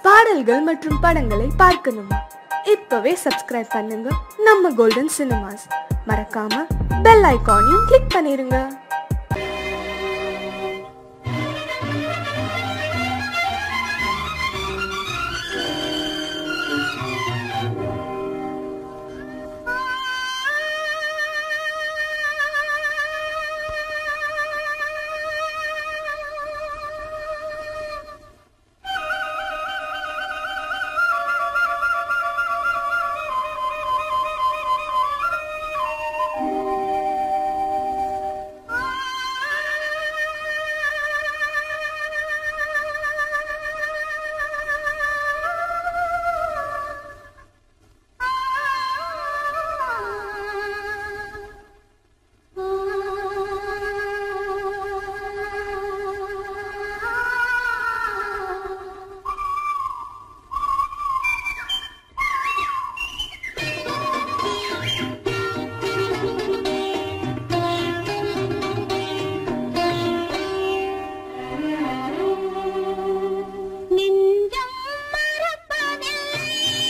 பாடல்கள் மற்றும் படங்களை பார்க்கணுமா இப்பவே சப்ஸ்கிரைப் பண்ணுங்க நம்ம கோல்டன் சினிமாஸ் மறக்காம பெல் ஐகானையும் கிளிக் பண்ணிருங்க நெஞ்சம் மறப்பதில்லை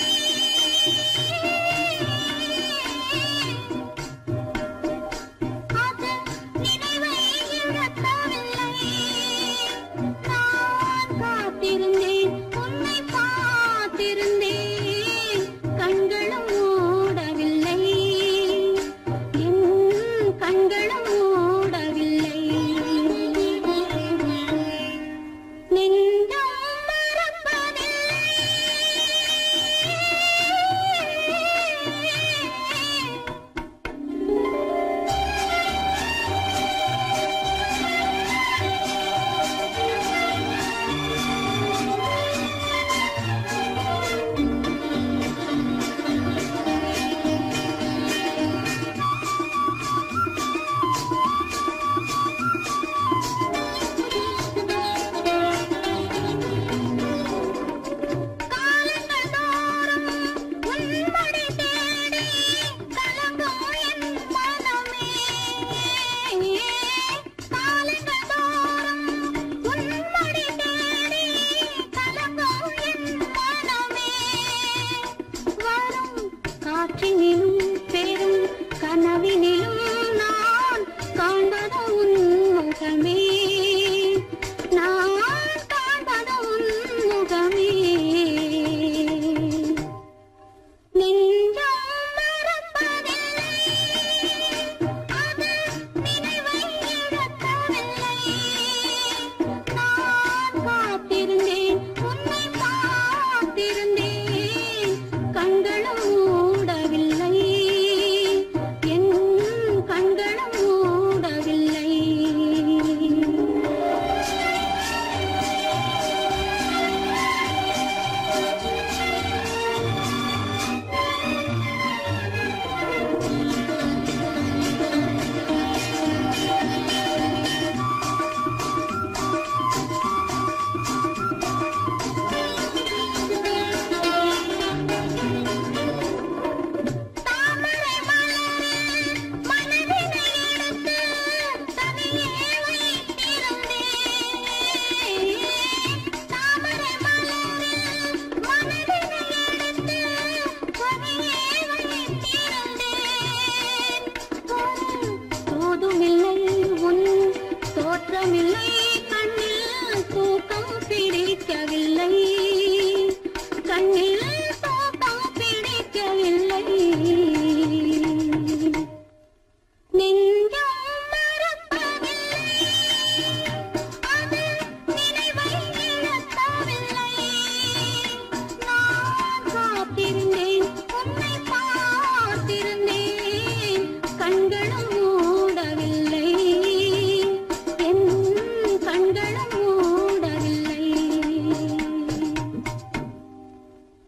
அது நினைவை இழக்கவில்லை நான் காத்திருந்தேன் உன்னை பார்த்திருந்தேன் கண்களும் மூடவில்லை என் கண்களும் மூடவில்லை நெஞ்சம் மறப்பதில்லை காலங்கள் தோறும் உன்மடி தேடி கலங்கும் என் மனமே காலங்கள் தோறும் உன்மடி தேடி கலங்கும் என் மனமே வரும் காற்றினிலும் பெரும் கனவினிலும் நான் காண்பது உன் முகமே நான் காண்பது உன் முகமே நெஞ்சம் மறப்பதில்லை அது நினைவை இழக்கவில்லை நான் காத்திருந்தேன் உன்னை பார்த்திருந்தேன் கண்களும் மூடவில்லை என் கண்களும் மூடவில்லை தாமரை மலரில் மனதினை எடுத்து தனியே வைத்திருந்தேன் தாமரை மலரில் மனதினை எடுத்து தனியே வைத்திருந்தேன் தோதுமில்லை உன் தோற்றமில்லை கண்ணில் தூக்கம் பிடிக்கவில்லை கண்ணில் தூக்கம் பிடிக்கவில்லை நெஞ்சம் மறப்பதில்லை அது நினைவை இழக்கவில்லை நான் காத்திருந்தேன் உன்னை பார்த்திருந்தேன் கண்களும் மூடவில்லை என் கண்களும் மூடவில்லை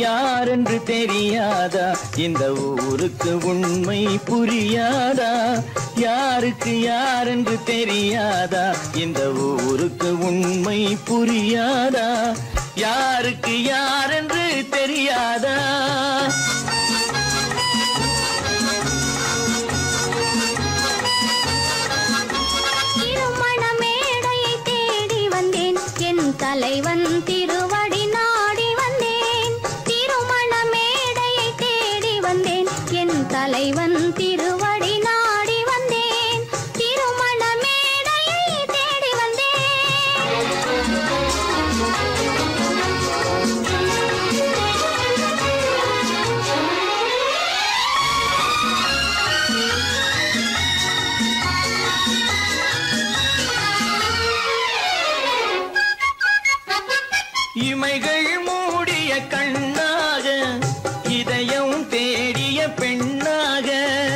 யாரென்று தெரியாதா இந்த ஊருக்கு உண்மை புரியாதா யாருக்கு யாரென்று தெரியாதா இந்த ஊருக்கு உண்மை புரியாதா யாருக்கு யாரென்று தெரியாதா திருமண மேடையை தேடி வந்தேன் என் தலைவன் திருவடி நாடி வந்தேன் திருமண மேடையை தேடி வந்தேன் என் தலைவன் திருவடி நாடி வந்தேன் திருமண மேடையை தேடி இமைகள் மூடிய கண்ணாக இதயம் தேடிய பெண்ணாக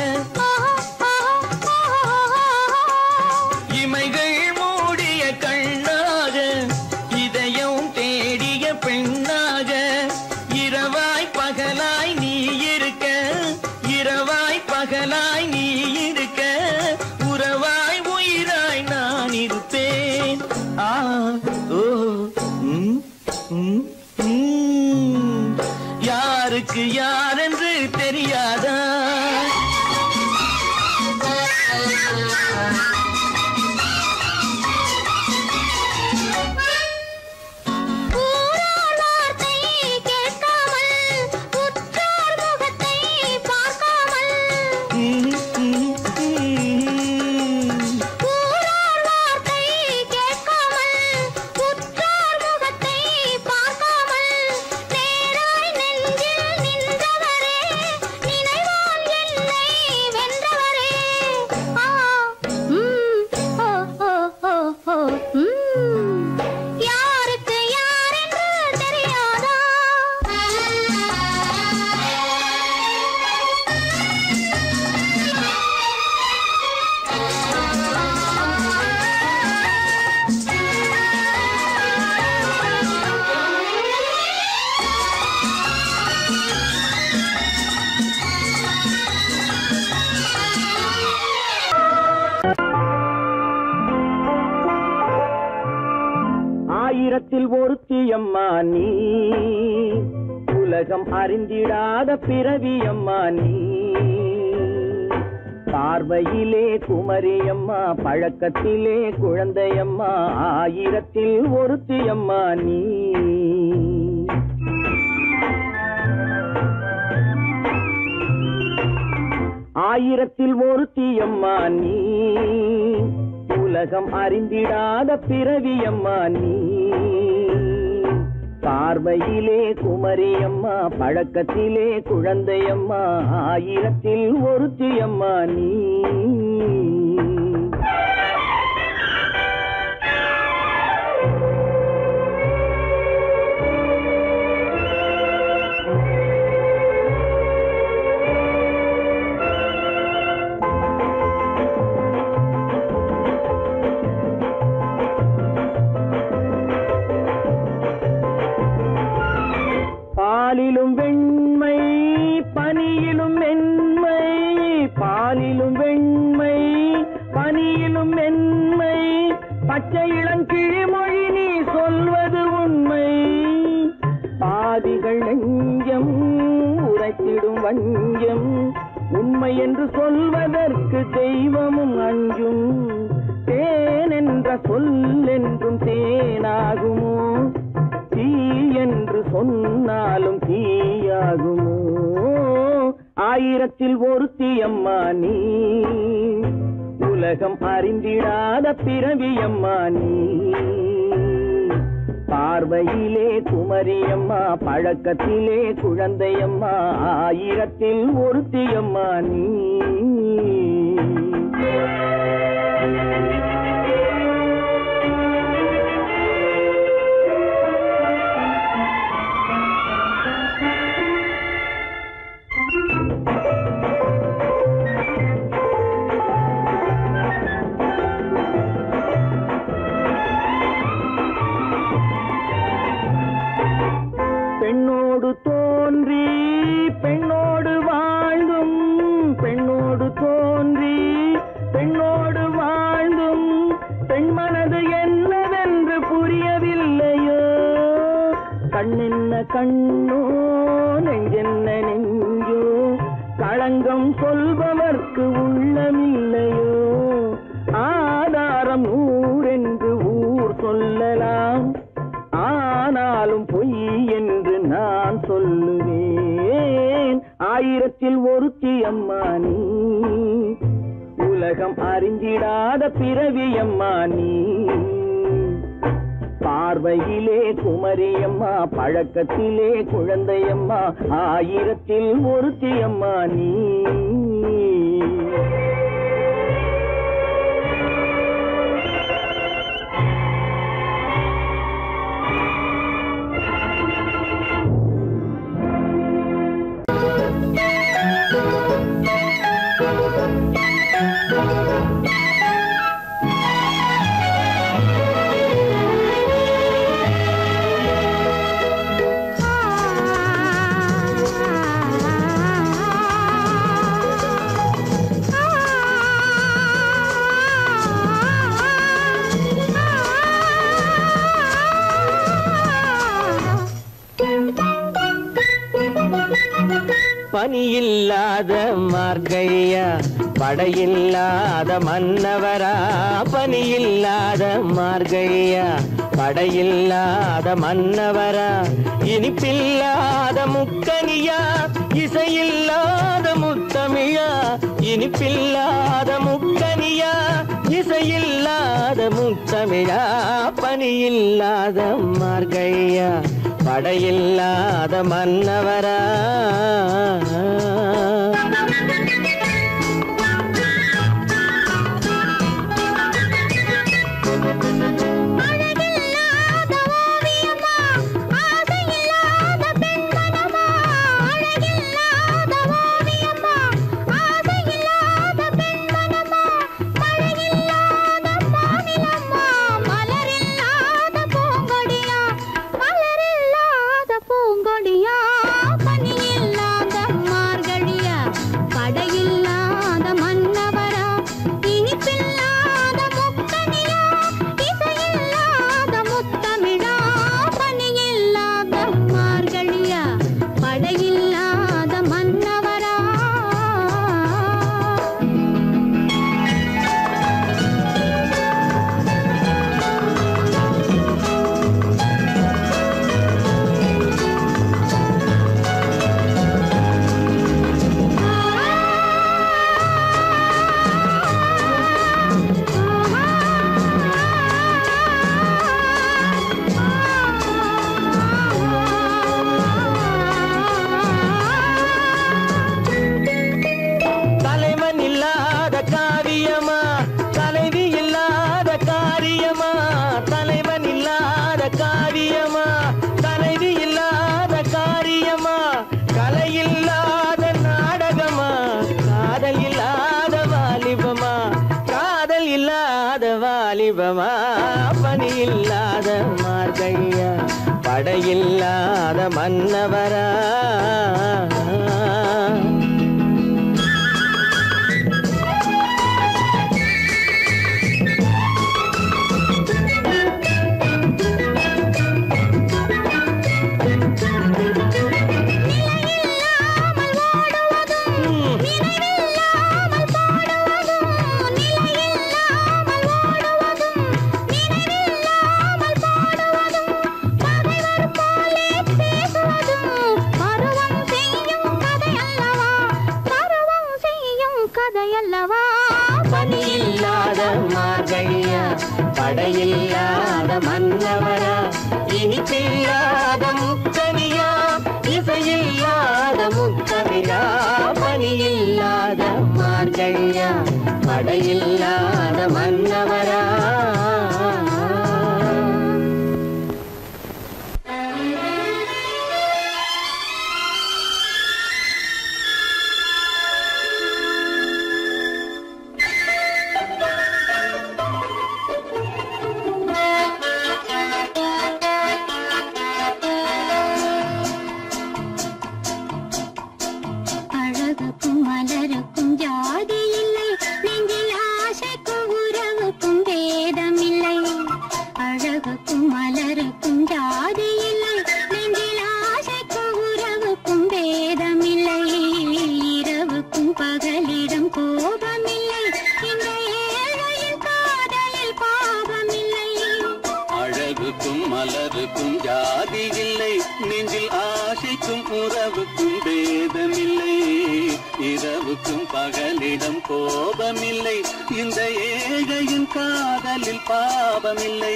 இமைகள் மூடிய கண்ணாக இதயம் தேடிய பெண்ணாக இரவாய் பகலாய் நீ இருக்க இரவாய் பகலாய் நீ இருக்க உறவாய் உயிராய் நான் இருப்பேன் ஆ ஓ ம், ம், ம். யாருக்கு யாரென்று தெரியாதா ஊரார் வார்த்தை கேட்காமல் உற்றார் முகத்தை பார்க்காமல் ம், ம், ம். ஊரார் வார்த்தை கேட்காமல் உற்றார் முகத்தை பார்க்காமல் நேராய் நெஞ்சில் நின்றவரே நினைவால் என்னை வென்றவரே ஆ ம் ஓ ஓ ஓ ஓ ம் யாருக்கு யாரென்று தெரியாதா ஆயிரத்தில் ஒருத்தியம்மா நீ உலகம் அறிந்திடாத பிறவியம்மா நீ பார்வையிலே குமரியம்மா பழக்கத்திலே குழந்தையம்மா ஆயிரத்தில் ஒருத்தியம்மா நீ ஆயிரத்தில் ஒருத்தியம்மா நீ உலகம் அறிந்திடாத பிறவியம்மா நீ பார்வையிலே குமரியம்மா பழக்கத்திலே குழந்தையம்மா ஆயிரத்தில் ஒருத்தியம்மா நீ பாலிலும் வெண்மை பனியிலும் மென்மை பாலிலும் வெண்மை பனியிலும் மென்மை பச்சை இளங்கிழிமொழி நீ சொல்வது உண்மை பாதிகள் நெஞ்சம் உரைத்திடும் வஞ்சம் உண்மை என்று சொல்வதற்கு தெய்வமும் அஞ்சும் தேன் என்ற சொல் என்றும் தேனாகுமோ தீ என்று சொன்னாலும் தீயாகுமோ ஆயிரத்தில் ஒருத்தி அம்மா நீ உலகம் அறிந்திடாத பிறவியம்மா நீ பார்வையிலே குமரியம்மா பழக்கத்திலே குழந்தையம்மா ஆயிரத்தில் ஒருத்தியம்மா நீ பெண்ணோடு தோழ பெண்ணோடு வாழ்ந்தும் பெண் மனது என்னவென்று புரியவில்லையோ கண்ணென்ன கண்ணோ நெஞ்சென்ன நெஞ்சோ களங்கம் சொல்பவர்க்கு உள்ளமில்லையோ ஆதாரம் ஊரென்று ஊர் சொல்லலாம் ஆனாலும் பொய் என்று நான் சொல்லுவேன் ஆயிரத்தில் ஒருத்தி அம்மா நீ உலகம் அறிஞ்சிடாத பிறவி அம்மா நீ பார்வையிலே குமரியம்மா பழக்கத்திலே குழந்தையம்மா ஆயிரத்தில் ஒருத்தி அம்மா நீ பனியில்லாத மார்கையா படையில்லாத மன்னவரா பனியில்லாத மார்கையா படையில்லாத மன்னவரா இனிப்பில்லாத முக்கனியா இசையில்லாத முத்தமிழா இனிப்பில்லாத முக்கனியா இசையில்லாத முத்தமிழா பனியில்லாத மார்கையா படையில்லாத மன்னவரா அழகில்லாத ஓவியமா ஆசையில்லாத பெண்மனமா அழகில்லாத ஓவியமா ஆசையில்லாத பெண்மனமா மழையில்லாத வானிலம்மா மலரில்லாத பூங்கொடியா மலரில்லாத பூங்கொடியா பனியில்லாத மார்கழியா படையில்லாத மன்னவரா இனிப்பில்லாத முக்கனியா இசையில்லாத முத்தமிழா பனியில்லாத மார்கழியா படையில்லாத மன்னவரா தலைவன் இல்லாத காரியமா தலைவி இல்லாத காரியமா தலைவன் இல்லாத காரியமா தலைவி இல்லாத காரியமா கலை இல்லாத நாடகமா காதல் இல்லாத வாலிபமா காதல் இல்லாத வாலிபமா பணி இல்லாத மார்கையா படையில்லாத மன்னவரா கதையல்லவா பணியில்லாத மார்கையா படையில்லாத மன்னவரா இனிப்பில்லாத முக்கனியா இசையில்லாத முக்கமிழா பணியில்லாத மார்கையா படையில்லாத மன்னவரா அழகுக்கும் மலருக்கும் ஜாதி இல்லை நெஞ்சில் பேதமில்லை இரவுக்கும் பகலிடம் கோபமில்லை இந்த ஏழையின் காதலில் பாவமில்லை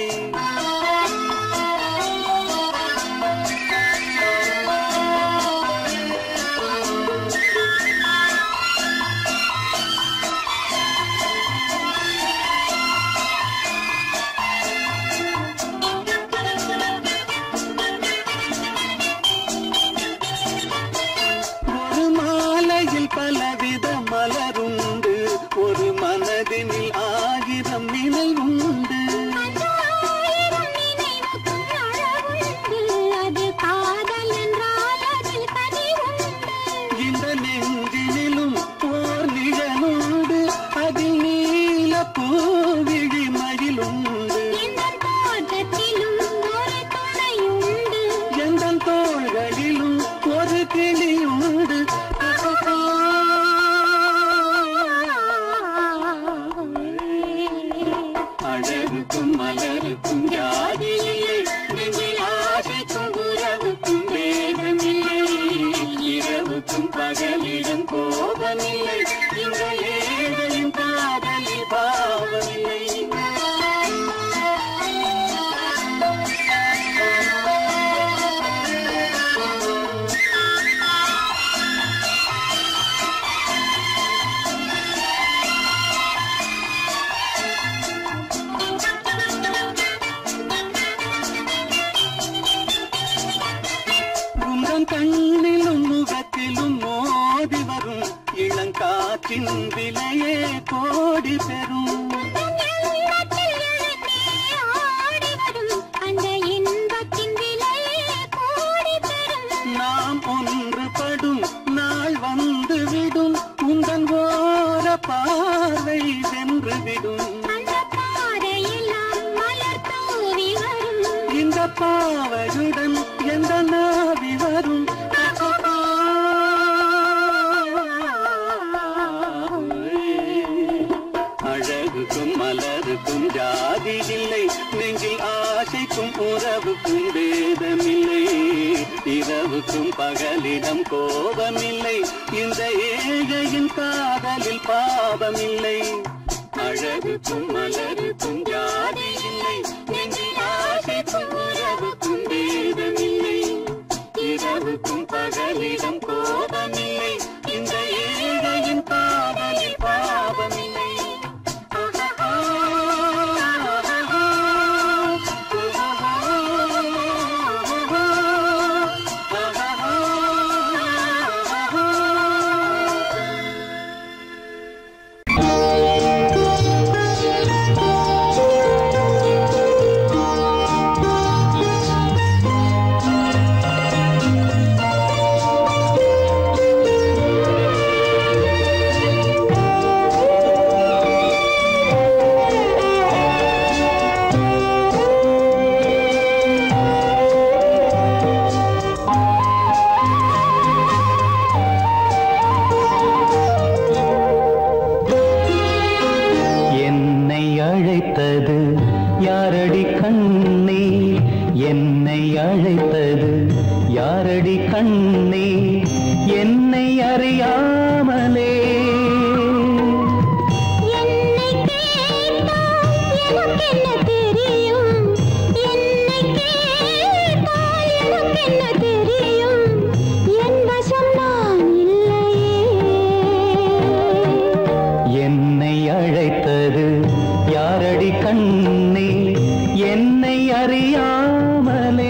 ஒரு மாலையில் பலவித மலருண்டு ஒரு மனதினில் ஆயிரம் நினைவுண்டு ஆயிரம் நினைவுக்கும் அழகுண்டு. அது காதல் என்றால் அதில் கனிவுண்டு. இந்த நெஞ்சினிலும் ஓர் நிழலுண்டு அதில் நீல பூவிழி மயிலுண்டு எந்தன் தோட்டத்திலும் ஒரு துணையுண்டு. எந்தன் தோள்களிலும் ஒரு கிளியுண்டு அழகுக்கும் மலருக்கும் ஜாதியில்லை நெஞ்சில் ஆசைக்கும் உறவுக்கும் வேதமில்லை இரவுக்கும் பகலிடம் கோபமில்லை இந்த ஏழையின் காதலில் பாவமில்லை உந்தன் கண்ணிலும் முகத்திலும் மோதி வரும் இளங்காற்றின் விலையே கோடி பெறும் உள்ளத்தில் எழுந்தே ஆடி வரும் அந்த இன்பத்தின் விலையே கோடி பெறும் நாம் ஒன்றுபடும் நாள் வந்து விடும் உந்தன் ஓர பார்வை வென்று விடும் அந்த பாறையெல்லாம் மலர் தூவி வரும் இந்த பாவையுடன் எந்த நாவி வரும் அழகுக்கும் மலருக்கும் ஜாதி இல்லை நெஞ்சில் ஆசைக்கும் உறவுக்கும் வேதமில்லை இரவுக்கும் பகலிடம் கோபமில்லை இந்த ஏழையின் காதலில் பாவமில்லை அழகுக்கும் மலருக்கும் ஜாதி இல்லை நெஞ்சில் ஆசைக்கும் உறவுக்கும் வேதமில்லை இரவுக்கும் பகலிடம் கோபமில்லை இந்த ஏழையின் காதலில் பாவமில்லை என்னை அழைத்தது யாரடி கண்ணே என்னை அழைத்தது யாரடி கண்ணே என்னை அறியாமலே என்னை கேட்டால் எனக்கென்ன தெரியும் என்னை கேட்டால் எனக்கென்ன தெரியும் என் வசம் நான் இல்லையே என்னை அழைத்தது யாரடி கண்ணே என்னை அறியாமலே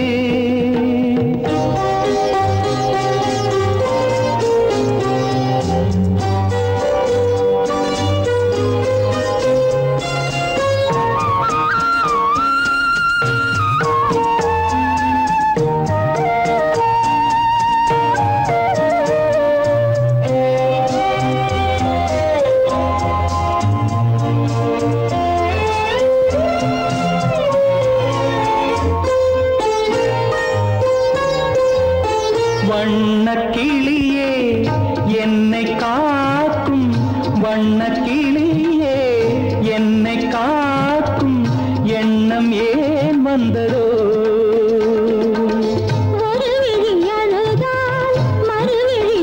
வண்ணக் கிளியே என்னை காக்கும் வண்ணக் கிளியே என்னை காக்கும் எண்ணம் ஏன் வந்ததோ ஒரு விழி அழுதால் மறுவிழி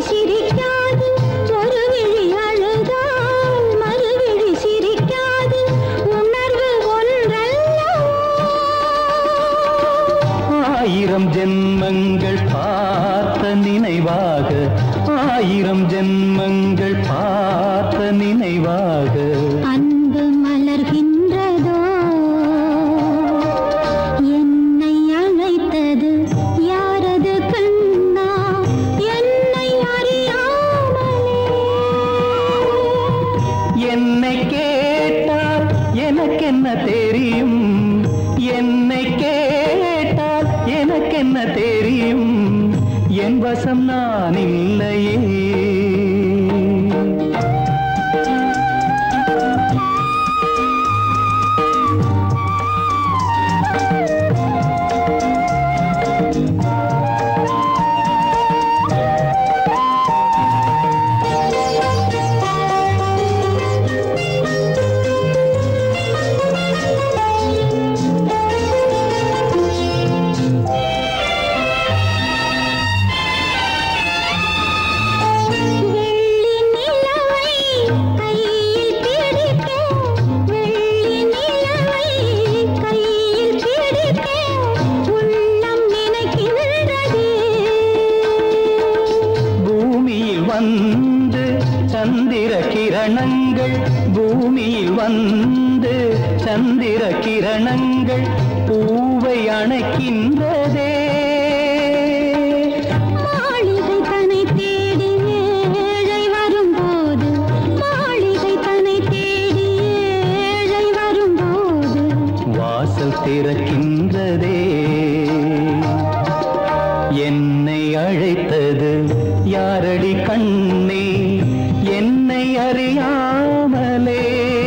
என்னை கேட்டால் எனக்கென்ன தெரியும் என்னை கேட்டால் எனக்கென்ன தெரியும் என் வசம் நான் இல்லையே வெள்ளி நிலவை கையில் பிடிக்க வெள்ளி நிலவை கையில் பிடிக்க உள்ளம் நினைக்கின்றதே பூமியில் வந்து சந்திர கிரணங்கள் பூமியில் வந்து சந்திர கிரணங்கள் பூவை அணைக்கின்றதே மாளிகை தன்னை தேடி ஏழை வரும்போது மாளிகை தன்னை தேடி ஏழை வரும்போது வாசல் திறக்கின்றதே என்னை அழைத்தது யாரடி கண்ணே என்னை அறியாமலே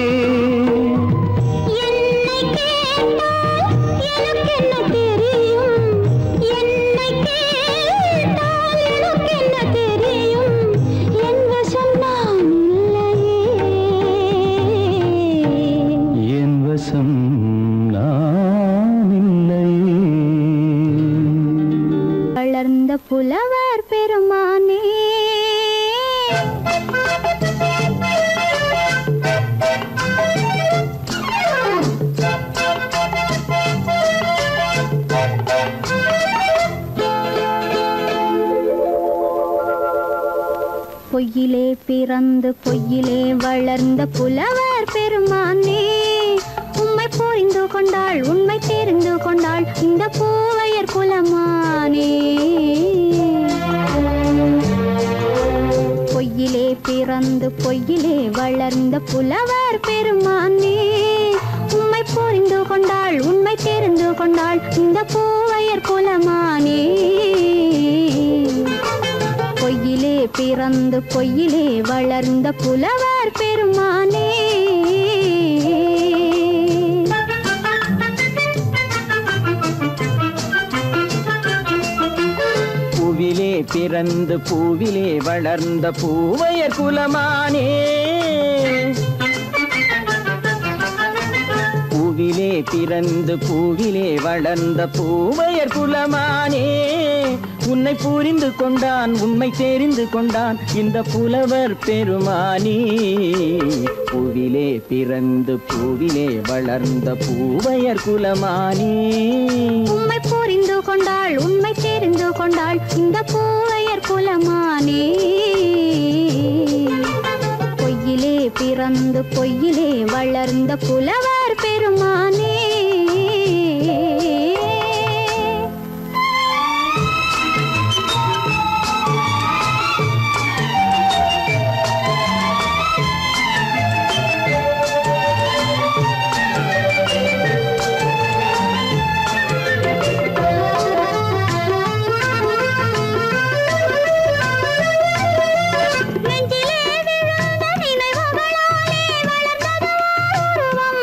என்னை கேட்டால் எனக்கென்ன தெரியும் என்னை கேட்டால் எனக்கென்ன தெரியும் என் வசம் நான் இல்லையே என் வசம் நான் இல்லையே வளர்ந்த புலவர் பெருமானே பொய்யிலே பிறந்து பொய்யிலே வளர்ந்த புலவர் பெருமானே உம்மை புரிந்து கொண்டாள் உண்மை தெரிந்து கொண்டாள் இந்த பூவையர் குலமானே பொய்யிலே பிறந்து பொய்யிலே வளர்ந்த புலவர் பெருமானே உம்மை புரிந்து கொண்டாள் உண்மை தெரிந்து கொண்டாள் இந்த பூவையர் குலமானே பொய்யிலே பிறந்து பொய்யிலே வளர்ந்த புலவர் பெருமானே பூவிலே பிறந்து பூவிலே வளர்ந்த பூவையர் குலமானே பூவிலே பிறந்து பூவிலே வளர்ந்த பூவையர் குலமானே உன்னை புரிந்து கொண்டான் உண்மை தெரிந்து கொண்டான் இந்த புலவர் பெருமானே பூவிலே பிறந்து பூவிலே வளர்ந்த பூவையர் குலமானே உம்மை புரிந்து கொண்டாள் உண்மை தெரிந்து கொண்டாள் இந்த பூவையர் குலமானே பொய்யிலே பிறந்து பொய்யிலே வளர்ந்த புலவர் பெருமானே நெஞ்சிலே விழுந்த நினைவுகளாலே வளர்ந்தது உருவம்.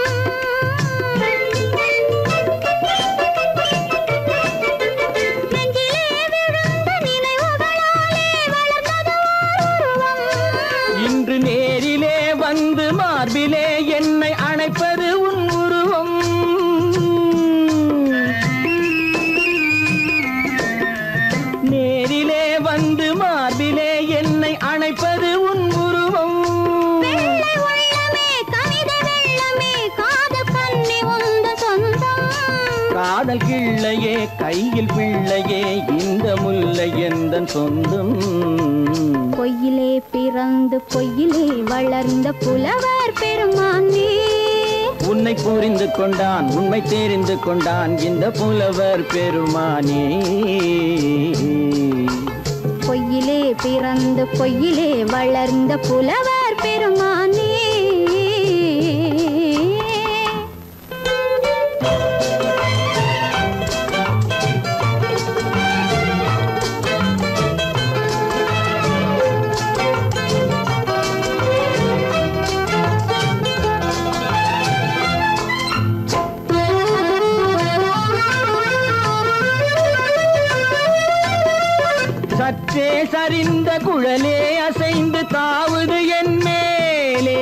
நெஞ்சிலே விழுந்த நினைவுகளாலே வளர்ந்தது உருவம். இன்று நேரிலே வந்து மார்பிலே என்னை அணைப்பது உன் உருவம் நேரிலே வந்து மார்பிலே என்னை அணைப்பது உன் உருவம் வெள்ளை உள்ளமே கவிதை வெள்ளமே காதல் கண்ணி உந்த சொந்தம் காதல் கிள்ளையே கையில் பிள்ளையே இந்த முல்லை எந்தன் சொந்தம் பொய்யிலே பிறந்து பொய்யிலே வளர்ந்த புலவர் பெருமானே உன்னை புரிந்து கொண்டான் உண்மை தெரிந்து கொண்டான் இந்த புலவர் பெருமானே பொய்யிலே பிறந்து பொய்யிலே வளர்ந்த புலவர் பெருமானே சரிந்த குழலே அசைந்து தாவுது என் மேலே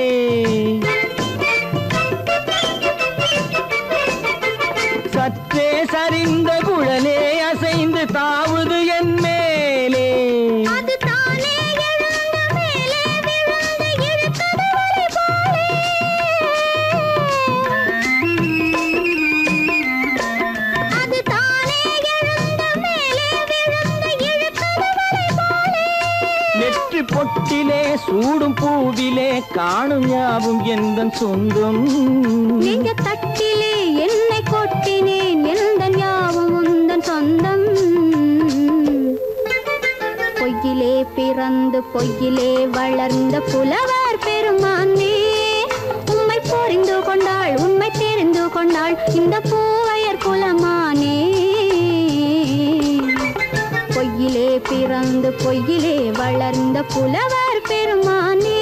சற்றே சரிந்த குழலே அசைந்து தாவுது என் மேலே அது தானே எழுந்த மேலே விழுந்து இழுத்தது வலை போலே. அது தானே எழுந்த மேலே விழுந்து இழுத்தது வலை போலே. நெற்றி பொட்டிலே சூடும் பூவிலே காணும் யாவும் எந்தன் சொந்தம் நெஞ்ச தட்டிலே என்னை கொட்டினேன் எந்தன் யாவும் உந்தன் சொந்தம் பொய்யிலே பிறந்து பொய்யிலே வளர்ந்த புலவர் பெருமானே உம்மை புரிந்து கொண்டாள் உண்மை தெரிந்து கொண்டாள் இந்த பூவையர் குலமானே பொய்யிலே பிறந்து பொய்யிலே வளர்ந்த புலவர் பெருமானே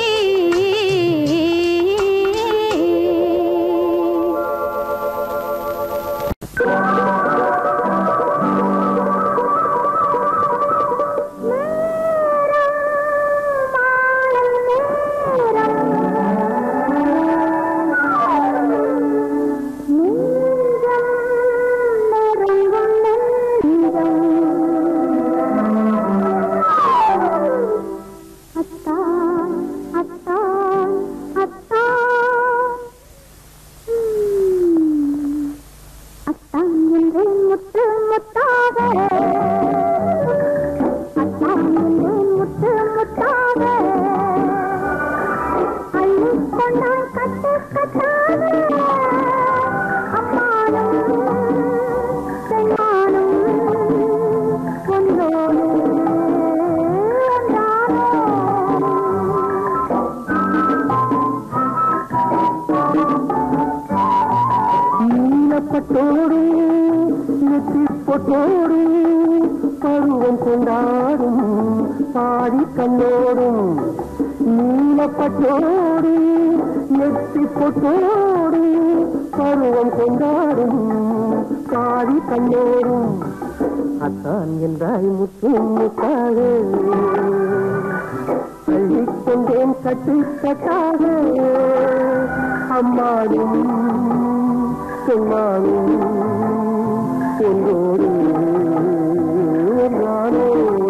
அத்தான் அத்தான் அத்தான் உம். அத்தான் என்று முத்து முத்தாக அத்தான் என்று முத்து முத்தாக அள்ளிக் கொண்டாய் கட்டு கட்டாக அம்மானும் பெண்மானும் ஒன்றோடு ஒன்றானோ நீலப்பட்டோடும் நெற்றிப்பொட்டோடும் பருவம் கொண்டாடும் பாடி கண்ணோடும் நீலப்பட்டோடும் நெற்றிப்பொட்டோடும் பருவம் கொண்டாடும் பாடி கண்ணோடும் அத்தான் என்றாய் முத்து முத்தாக அள்ளிக்கொண்டேன் கட்டு கட்டாக அம்மாடும் சொன்னாலும் என்னோடு நானோ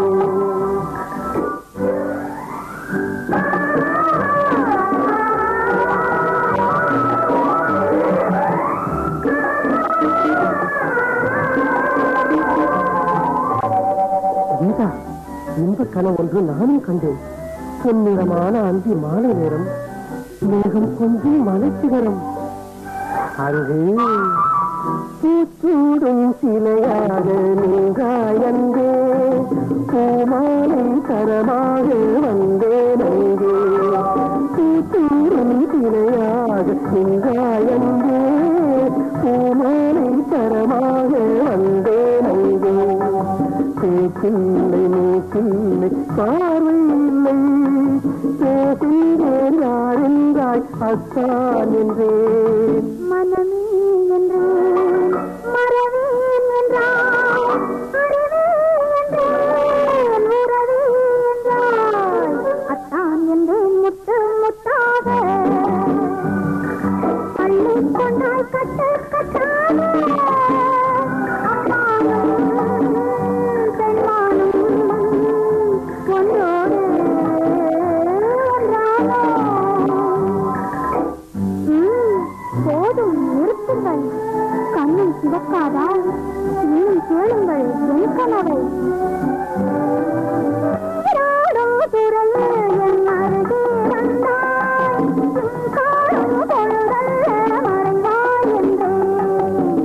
கீதா இன்ப கனவு ஒன்று நானும் கண்டேன் பொன்னிறமான அந்தி மாலை நேரம் மேகம் கொஞ்சம் மலைச்சிகரம் அங்கு பூச்சூடும் சிலையாக நீங்காயந்தே பூமாலை தரமாக வந்தேன் அங்கே பூச்சூடும் சிலையாக நீங்காயந்தே பூமாலை தரமாக வந்தேன் அங்கே பேச்சில்லை மூக்கில்லை பார்வை இல்லை பேசுகிறேன் யாரென்றாய் அத்தான் என்றேன் மனமே என்றேன் மறவேன் என்றாய் அறிவே என்றேன் உறவே என்றாய் அத்தான் என்றேன் முத்து முத்தாக பள்ளி கொண்டாய் கட்டு கட்டாக அம்மானும் பெண்மானும் ஒன்றோடு ஒன்றானோ ம், போதும் நிறுத்துங்கள் கண்ணும் சிவக்காதா இன்னும் கேளுங்கள் என் கனவை நீராடும் துறையே என் அருகே வந்தாய். உன் காணும் பொழுதல்ல மறைவாய் என்றேன்.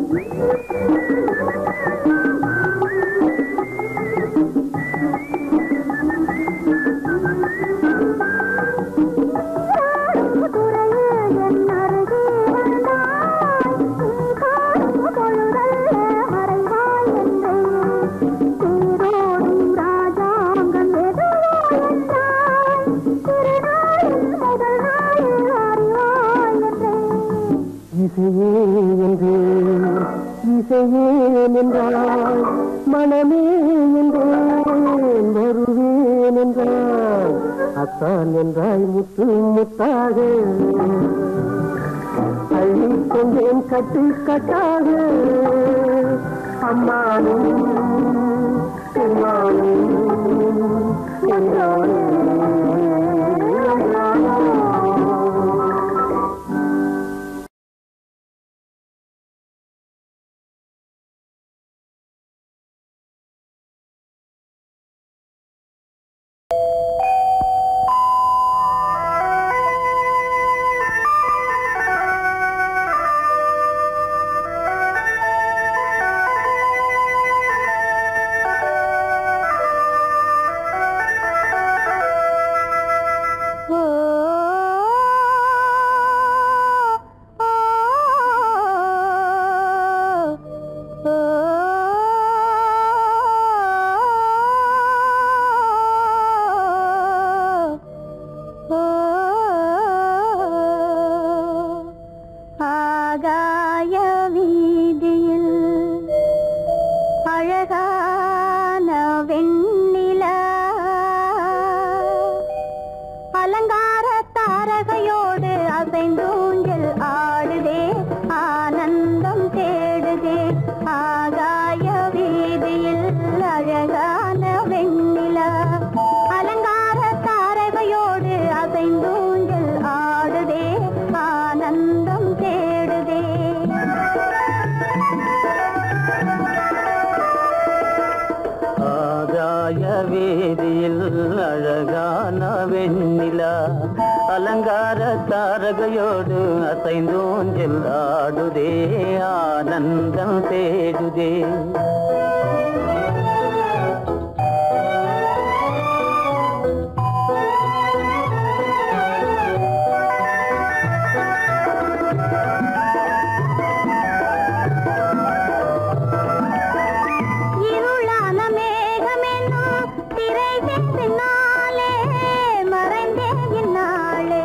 நீராடும் துறையே என் அருகே வந்தாய். உன் காணும் பொழுதல்ல மறைவாய் என்றேன். தேரோடும் ராஜாங்கம் எதுவோ என்றாய். திருநாளின் முதல் நாளில் அறிவாய் என்றேன். இசையே என்றேன் இசையே என்றாய் மனமே என்றேன் வருவேன் என்றாய் என்றால் அத்தான் என்றாய் முத்து முத்தாக அள்ளி கொண்டேன் கட்டு கட்டாக அம்மானும் பெருமானும் என்றானே ஆகாய வீதியில் அழகான வெண்ணிலா அலங்கார தாரகையோடு அசைந்தூஞ்சல் ஆடுதே ஆனந்தம் தேடுதே ஆகாய வீதியில் அழகான வெண்ணிலா அலங்கார தாரகையோடு அசைந்தூஞ்சல் ஆடுதே ஆனந்தம் தேடுதே ஆகாய வேதியில் அழகான வெண்ணிலா அலங்கார தாரகையோடு அசைந்தோஞ்சல் ஆடுதே ஆனந்தம் தேடுதே இருளான மேகமென்னும் திரை பின்னாலே மறைந்தே இந்நாளே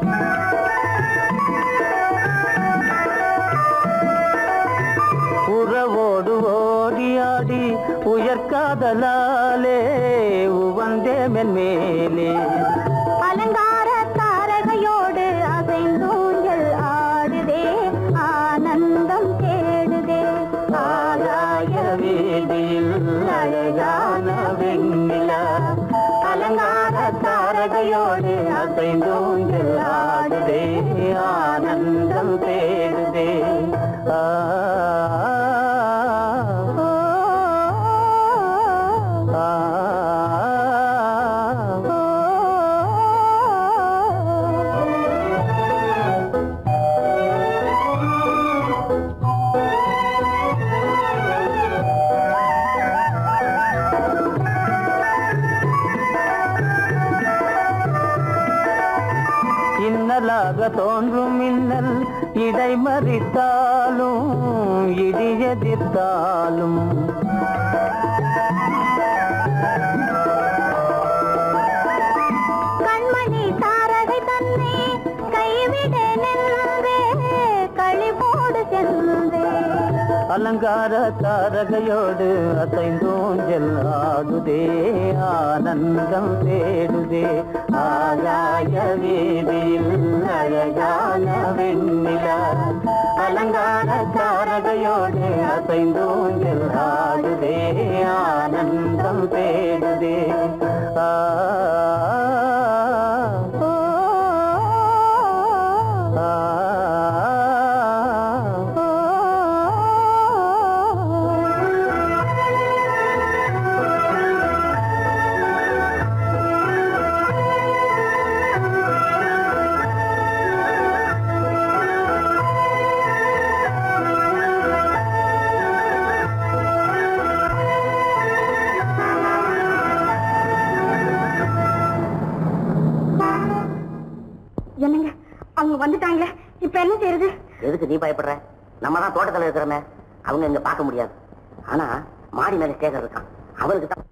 உறவோடு ஓடியாடி உயர்காதலாலே உவந்தே மென்மேலே அலங்கார தாரகையோடு அசைந்தூஞ்சல் ஆடுதே ஆனந்தம் தேடுதே ஆகாய வீதியில் அழகான வெண்ணிலா அலங்கார தாரகையோடு அசைந்தூஞ்சல் ஆடுதே ஆனந்தம் தேடுதே ஆ ஓ, ஆ, ஓ, இன்னலாக தோன்றும் மின்னல் இடைமறித்தாலும் இடியதிர்த்தாலும் கண்மணி தாரகை தன்னை கைவிட நின்றே களிபோடு சென்றே அலங்கார தாரகையோடு அசைந்தோஞ்சல் ஆடுதே ஆனந்தம் தேடுதே ஆகாய வீதியில் அழகான வெண்ணிலா அலங்கார தாரகையோடு அசைந்தோஞ்சல் ஆடுதே ஆனந்தம் தேடுதே ஆ ஓ, ஆ ஓ, என்னங்க அவங்க வந்துட்டாங்களே இப்ப என்ன செய்யறது எதுக்கு நீ பயப்படுற நம்ம தான் தோட்டத்துல இருக்கிறோமே அவங்க இங்க பார்க்க முடியாது ஆனா மாடி மேல ஸ்டேகர் இருக்கான் அவனுக்கு தான்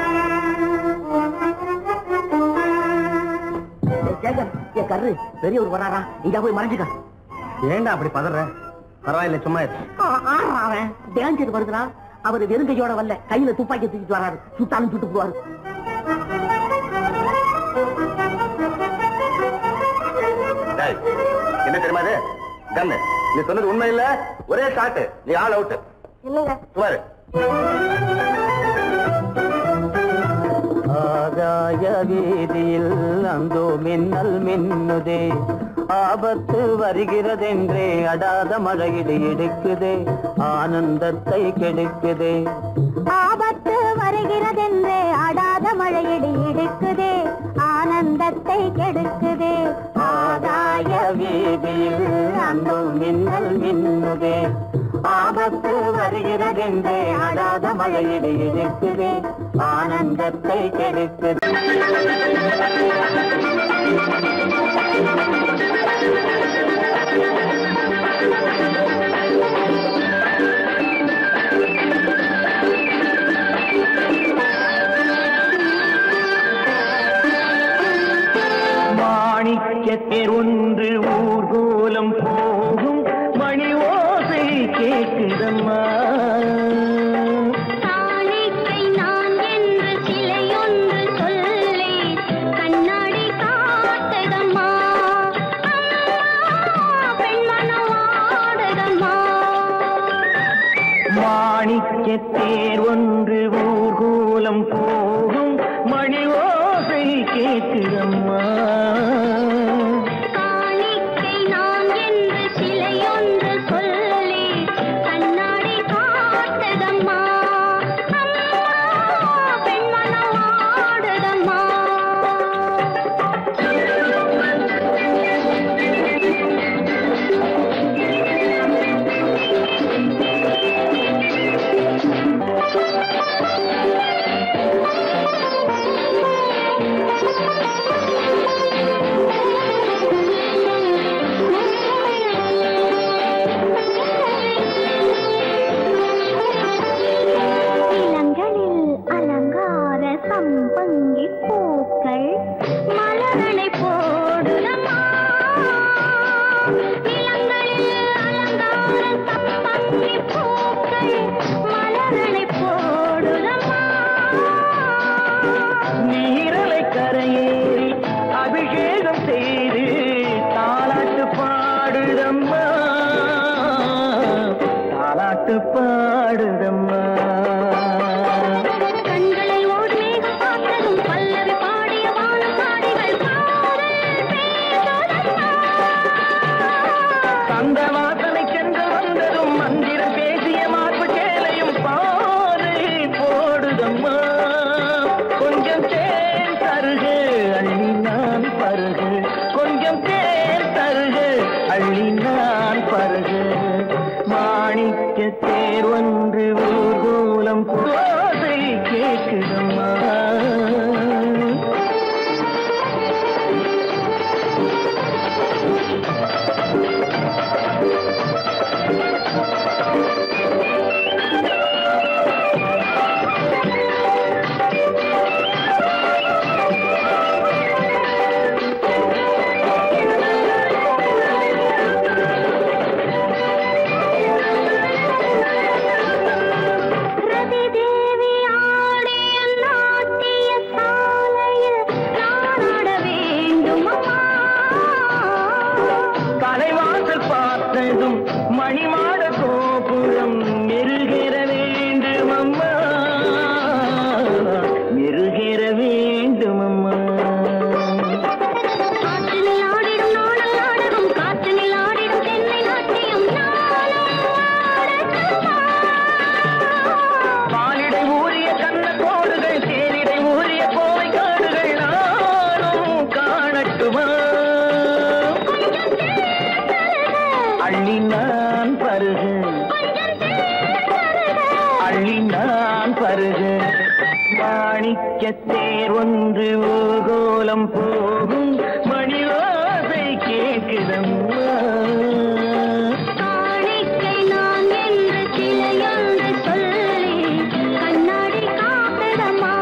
ஏய், சேகர் என் கரு பெரியவர் வராரா இங்க போய் மறைஞ்சுக்க ஏண்டா அப்படி பதற பரவாயில்ல சும்மா இரு. அவன் டேஞ்சர் வருதுடா அவர் வெறுங்கையோட வரல கையில துப்பாக்கி தூக்கிட்டு வராரு சுத்தாலும் சுட்டு போவாரு என்ன தெரியுமா இது கண்ணு நீ சொன்னது உண்மை இல்ல ஒரே ஷாட் நீ ஆள் அவுட் இல்லைங்க சுமாரு ஆகாய வீதியில் அந்தோ மின்னல் மின்னுதே ஆபத்து வருகிறதென்றே அடாத மழையிடு இடுக்குதே ஆனந்தத்தை கெடுக்குதே ஆபத்து வருகிறதென்றே அடாத மழையடி இடுக்குதே ஆனந்தத்தை கெடுக்குதே ஆகாய வீதியில் அந்தோ மின்னல் மின்னுதே ஆபத்து வருகிறதென்றே அடாத மழையிடு இடுக்குதே ஆனந்தத்தை கெடுக்குதே மாணிக்கத்தில் ஒன்று ஊர்கோலம் போகும் மணி ஓசை கேட்குதம்மா காணிக்கை நான் என்று சிலையொன்று சொல்லே கண்ணாடி காட்டதம்மா பெண்மனவாடதம்மா மாணிக்க தேர் ஒன்று ஊர்கோலம் போகும் மணி ஓசை கேட்குதம்மா காணிக்கை நான் என்று சிலையொன்று சொல்லே கண்ணாடி காட்டதம்மா பெண்மனவாடதம்மா இளங்களில் அலங்கார சம்பங்கி பூக்கள் மலரனை போடுதம்மா இளங்களில் அலங்கார சம்பங்கி பூக்கள் மலரனை போடுதம்மா நீரலை கரையேறி அபிஷேகம் செய்து தாலாட்டு பாடுதம்மா தாலாட்டு பாடுதம்மா கண்களை ஓடி மேகம் பார்த்ததும் பல்லவி பாடிய வானம் பாடிகள் காதல் பேசுதம்மா அந்த வாசனை சென்று வந்ததும் மந்திரம் பேசிய மார்பு சேலையும் பாறை போடுதம்மா கொஞ்சம் தேன் தருகு அள்ளி நான் பருகு கொஞ்சம் தேன் தருகு அள்ளி நான் பருகு மாணிக்க தேர் ஒன்று ஊர்கோலம் போதை கேட்குதம்மா ரதி தேவி ஆடிய நாட்டிய சாலையில் நாடாட வேண்டும் அம்மா தலைவாசல் பார்த்ததும் மணிமாட கோபுரம் மெருகிற வேண்டும் அம்மா மெருகிற வேண்டும் அம்மா காற்றினில் ஆடிடும் நாடல் நாடகம் காற்றினில் ஆடிடும் தென்னை நாட்டியம் நாளும் ஆடட்டுமா? பாலிடை ஊறிய கண்ண கோடுகள் தேரிடை ஊறிய கோவை காடுகள் நானும் காணட்டுமா அள்ளி நான் பருகு அள்ளி நான் பருகு மாணிக்க தேர் ஒன்று ஊர்கோலம் போகும் மணி ஓசை கேட்குதம்மா காணிக்கை நான் என்று சிலையொன்று சொல்லி கண்ணாடி காத்ததம்மா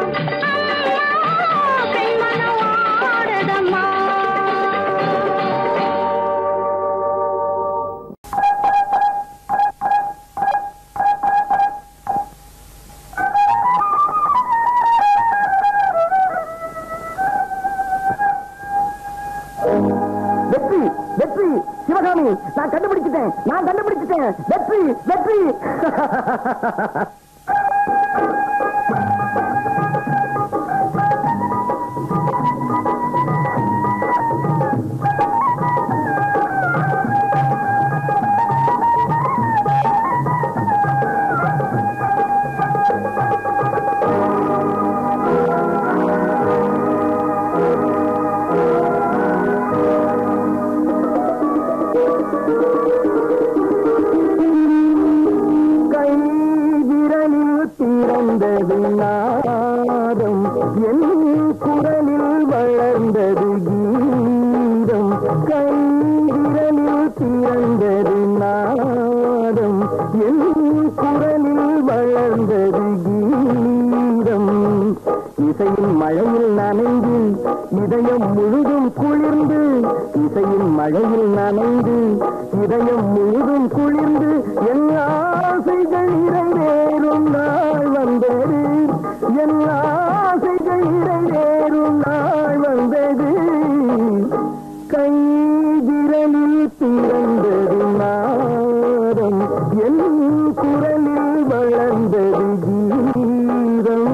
பெண்மனவாடதம்மா நான் கண்டுபிடிச்சிட்டேன் நான் கண்டுபிடிச்சிட்டேன் வெற்றி வெற்றி கை விரலில் பிறந்தது நாதம் என் குரலில் வளர்ந்தது கீதம் கை விரலில் பிறந்தது நாதம் என் குரலில் வளர்ந்தது கீதம் இசையின் மழையில் நனைந்து இதயம் முழுதும் குளிர்ந்து இசையின் மழையில் நனைந்து இதயம் முழுதும் குளிர்ந்து என் ஆசைகள் நிறைவேறும் நாள் வந்தது என் ஆசைகள் நிறைவேறும் நாள் வந்தது கை விரலில் பிறந்தது நாதம் என் குரலில் வளர்ந்தது கீதம்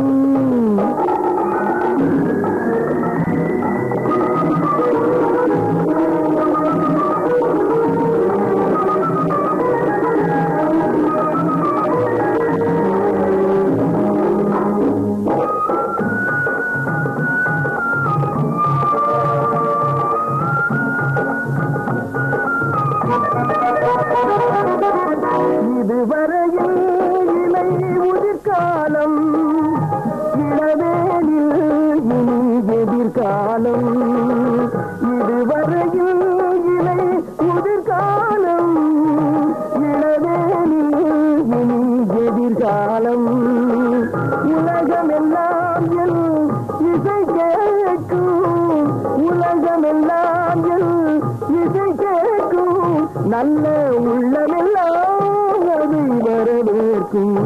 இதுவரையில் இலை உதிர்காலம் இளவேனில் இனி எதிர்காலம் இதுவரையில் இலை உதிர்காலம் இளவேனில் இனி எதிர்காலம் உலகமெல்லாம் என் இசை கேட்கும் உலகமெல்லாம் என் இசை கேட்கும் நல்ல உள்ளமெல்லாம் அதை வரவேற்கும்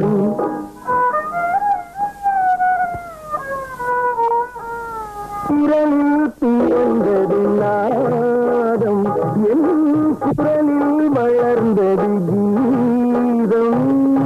குரலில் பிறந்தது நாதம் என் குரலில் வளர்ந்தது கீதம்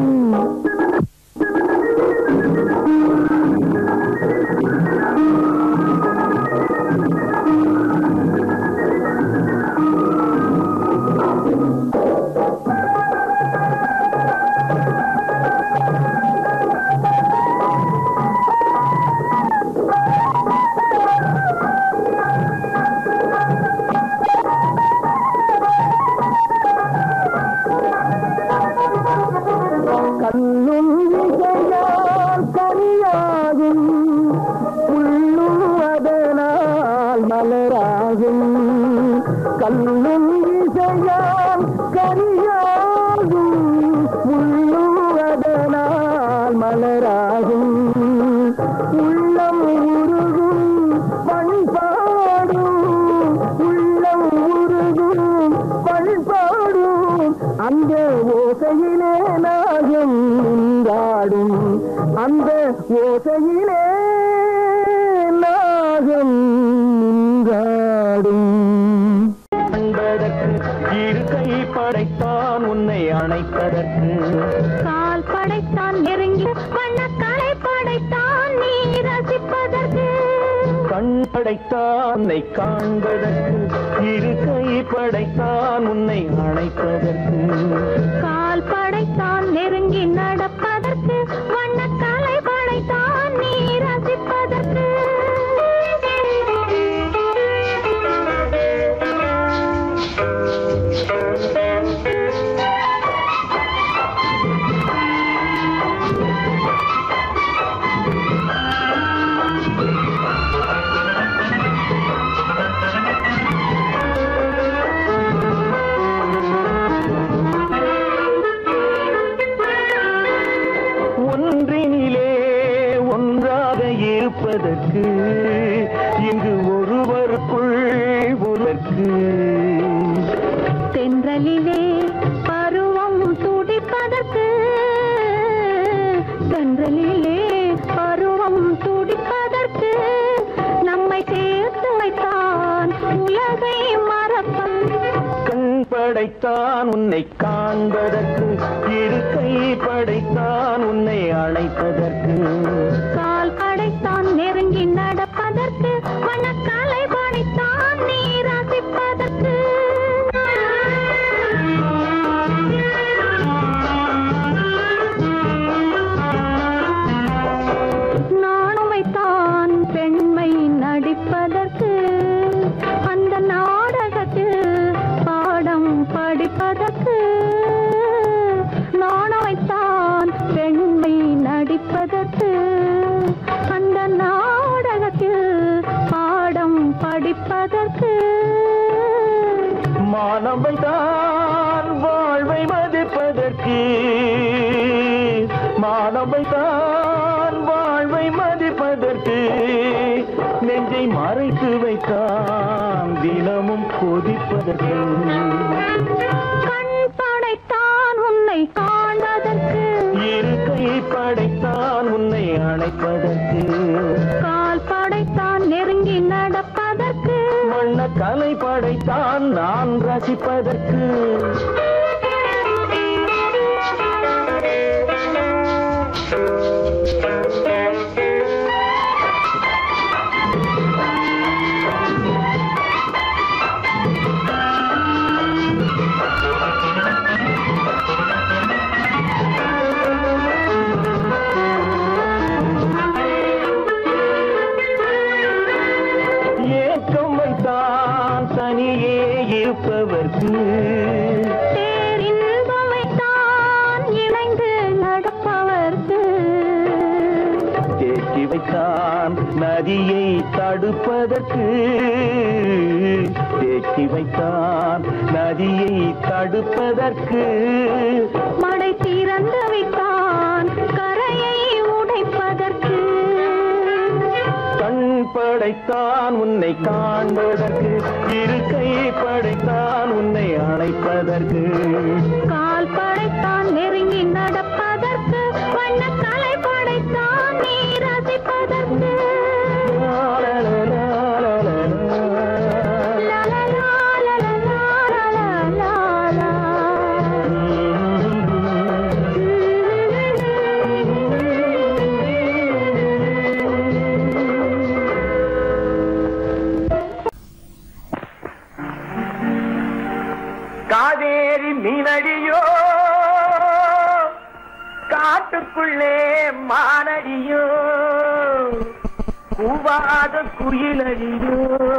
கண்ணும் இசையால் கனியாகும் உள்ளும் அதனால் மலராகும் கண்ணும் இசையால் கனியாகும் உள்ளும் அதனால் மலராகும் உள்ளம் உருகும் பண்பாடும் உள்ளம் உருகும் பண்பாடும் அந்த ஓசையிலே நாகம் நின்றாடும் அந்த ஓசையிலே நாகம் நின்றாடும் கண்டதற்கு இரு கை படைத்தான் உன்னை அணைப்பதற்கு கால் படைத்தான் நெருங்கி வண்ணக்காலை படைத்தான் நீ ரசிப்பதற்கு கண் படைத்தான் உன்னை காண்பதற்கு இரு கை படைத்தான் உன்னை அணைப்பதற்கு கால் படைத்தான் நெருங்கி நடப்பதற்கு வண்ணக்காலை படைத்தான் நீ ரசிப்பதற்கு ஒன்றினிலே ஒன்றாக இருப்பதற்கு இங்கு ஒருவருக்குள் ஒருவருக்கு தென்றலிலே பருவம் துடிப்பதற்கு தென்றலிலே பருவம் துடிப்பதற்கு நம்மை சேர்த்து வைத்தான் உலகை மறப்பன் கண் படைத்தான் உன்னை காண்பதற்கு இரு கை படைத்தான் உன்னை அழைப்பதற்கு கால் படைத்தான் நெருங்கி நடப்பதற்கு வனக்காலை படைத்தான் நீ ரசிப்பதற்கு நானும் வைத்தான் பெண்மை நடிப்பதற்கு அந்த நாடகத்தில் பாடம் படிப்பதற்கு நானும் வைத்தான் பெண்மை நடிப்பதற்கு அந்த நாடகத்தில் பாடம் படிப்பதற்கு மானவை தான் வாழ்வை மதிப்பதற்கு மானவை தான் வாழ்வை மதிப்பதற்கு நெஞ்சை மறைத்து வைத்தான் தினமும் கொதிப்பதற்கு கண் படைத்தான் உன்னை காண்பதற்கு இரு கை படைத்தான் உன்னை அணைப்பதற்கு கால் படைத்தான் நெருங்கி நடப்பதற்கு வண்ண கலை படைத்தான் நான் ரசிப்பதற்கு ஏக்கம் வைத்தான் தனியே இருப்பவர்க்கு பேரின்பம் வைத்தான் இணைந்து நடப்பவர்க்கு தேக்கி வைத்தான் நதியை தடுப்பதற்கு தேக்கி வைத்தான் நதியை தடுப்பதற்கு மடை திறந்து வைத்தான் கரையை உடைப்பதற்கு கண் படைத்தான் உன்னை காண்பதற்கு இரு கை படைத்தான் உன்னை அணைப்பதற்கு கால் படைத்தான் நெருங்கி நடப்பதற்கு வண்ண கலை படைத்தான் நீ ரசிப்பதற்கு லாலலலாலலலா. லலலா, லலலா, லலலா. காவேரி மீனடியோ காட்டுக்குள்ளே மானடியோ கூவாத குயிலடியோ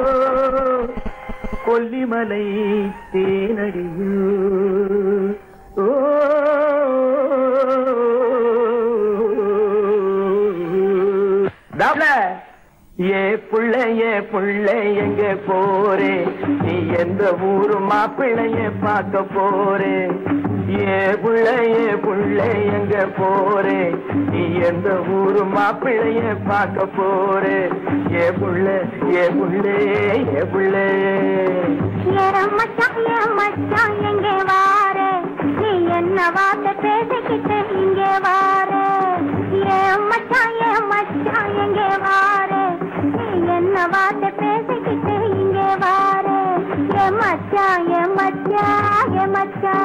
கொல்லிமலை தேனடியோ ஓ டபுள ஏ புள்ள ஏ புள்ள எங்க போறே நீ எந்த ஊரு மாப்பிள்ளைய பார்க்க போறே ஏ புள்ள ஏ புள்ள எங்க போறே நீ எந்த ஊரு மாப்பிள்ளைய பார்க்க போறே ஏ புள்ள ஏ புள்ள ஏ புள்ள ஏன் மச்சான், ஏன் மச்சான், எங்கே வாரு? நீ என்ன வார்த்தை பேசிக்கிட்டு இங்கே வாரு? ஏன் மச்சான், ஏன் மச்சான், எங்கே வாரு? நீ என்ன வார்த்தை பேசிக்கிட்டு இங்கே வாரு? ஏன் மச்சான், ஏன் மச்சான், ஏன்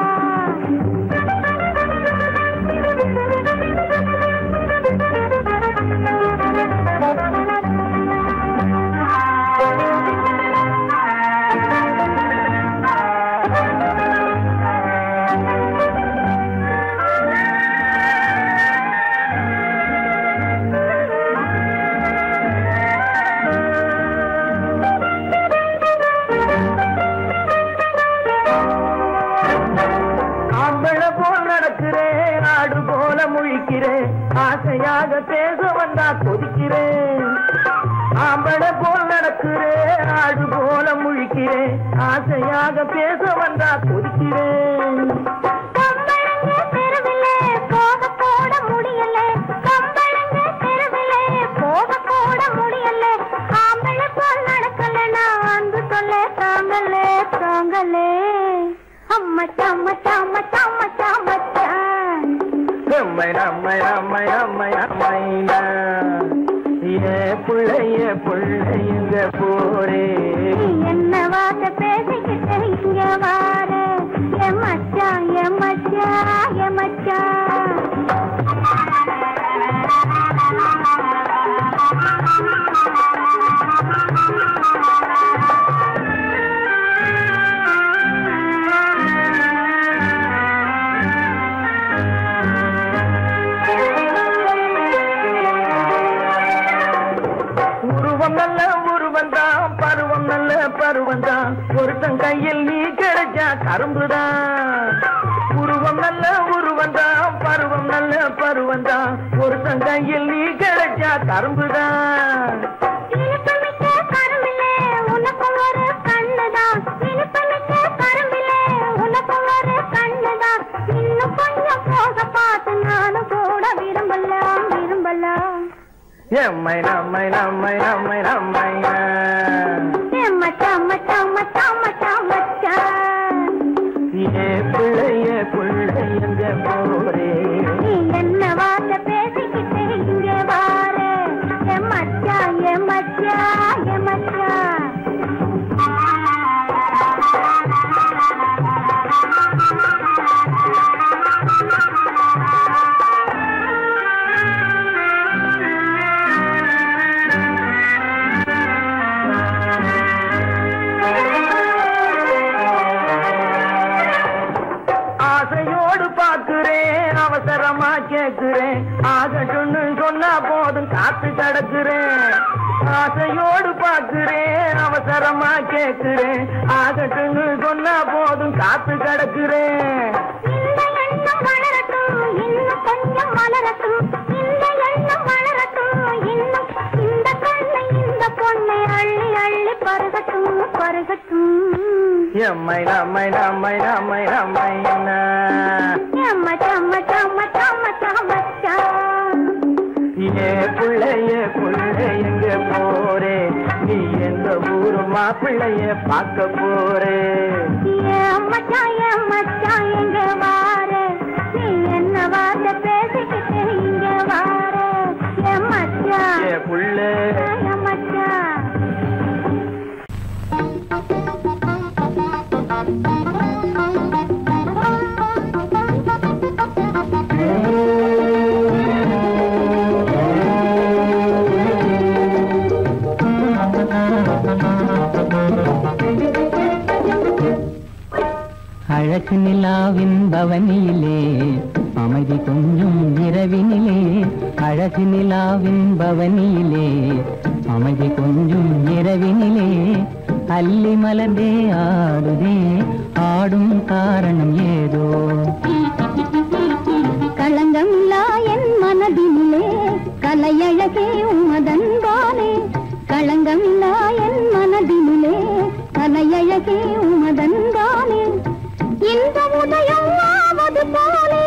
ஆம்பள போல் நடக்கிறேன் ஆடு போல முழிக்கிறேன் ஆசையாக பேச வந்தா கொதிக்கிறேன் ஆம்பள போல் நடக்கிறேன் ஆடு போல முழிக்கிறேன் ஆசையாக பேச வந்தா கொதிக்கிறேன் கம்பளங்க தெருவிலே போக போட முடியல கம்பளங்க தெருவிலே போக போட முடியல ஆம்பளை போல் நடக்கல நான் அன்பு சொல்ல தாங்கலே தாங்கலே அம்மச்சா அம்மச்சா அம்மச்சா அம்மச்சா அம்மச்சான் அம்மை அம்மை அம்மை அம்மை அம்மைனா ஏ பிள்ளைய பிள்ளைங்க போரே நீ என்ன வார்த்தை பேசிக்கிட்டு இங்க வாரு கரும்புதான் உருவம் நல்ல உருவந்தான் பருவம் நல்ல பருவந்தான் ஒரு கையில் நீ கிடைச்சா கரும்புதான் இனிப்புமிக்க கரும்பிலே உனக்கும் ஒரு கண்ணுதான் இனிப்புமிக்க கரும்பிலே உனக்கும் ஒரு கண்ணுதான் இன்னும் கொஞ்சம் போக பார்த்து நானும் கூட விரும்பலாம் விரும்பலாம் எம்மை நம்மை நம்மை நம்மை நம்மையா ஏ மச்சான் மச்சான் மச்சான் மச்சான் மச்சான் ஏ பிள்ளைய பிள்ளை எங்க போரே நீ என்ன வார்த்தை பேசிக்கிட்டு இங்கே வாரு ஏ மச்சான் ஏ மச்சான் ஏ மச்சான் ஆசையோடு பார்க்கிறேன் அவசரமா கேட்கிறேன் ஆகட்டும்னு சொன்னா போதும் காத்து கிடக்குறேன் ஆசையோடு பார்க்கிறேன் அவசரமா கேட்கிறேன் ஆகட்டும்னு சொன்னா போதும் காத்து கிடக்குறேன் இந்த எண்ணம் வளரட்டும் இன்னும் கொஞ்சம் வளரட்டும் இந்த எண்ணம் வளரட்டும் இன்னும் இந்த கண்ணை இந்த பொண்ணை அள்ளி அள்ளி பருகட்டும் பருகட்டும் எம்மை நம்மை நம்மை நம்மை நம்மை என்ன மச்சான் மச்சான் மச்சான் மச்சான் மச்சான் ஏ பிள்ளைய பிள்ளை எங்க போரே நீ எந்த ஊரு மாப்பிள்ளைய பார்க்க போறே ஏன் மச்சான் ஏன் மச்சான் எங்க வாரு நீ என்ன வார்த்தை பேசிக்கிட்டு இங்க வாரு ஏன் மச்சான் ஏ புள்ள ஏன் மச்சான் அழகு நிலாவின் பவனியிலே அமைதி கொஞ்சம் இரவினிலே அழகு நிலாவின் பவனியிலே அமைதி கொஞ்சம் இரவினிலே அல்லி மலர்ந்தே ஆடுதே ஆடும் காரணம் ஏதோ களங்கமில்லா என் மனதினிலே கலையழகே உமதன்பானே களங்கமில்லா என் மனதினிலே கலையழகே உமதன்பானே இந்த உதயம் ஆவது போலே